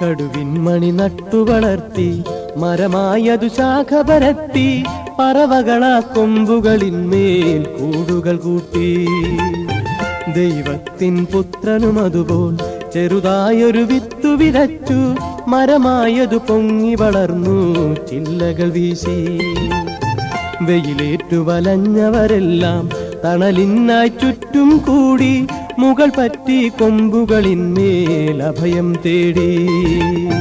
കടുവിൻ മണി നട്ടു വളർത്തി മരമായതു ശാഖ പരത്തി പറവകളാ കൊമ്പുകളിന്മേൽ കൂടുകൾ കൂട്ടി ദൈവത്തിൻ പുത്രനും അതുപോൽ ചെറുതായൊരു വിത്തു വിതച്ചു മരമായതു പൊങ്ങി വളർന്നു ചില്ലകൾ വീശി വെയിലേറ്റു വലഞ്ഞവരെല്ലാം തണലിനായി ചുറ്റും കൂടി മുകൾ പറ്റി കൊമ്പുകളിന്മേൽ അഭയം തേടി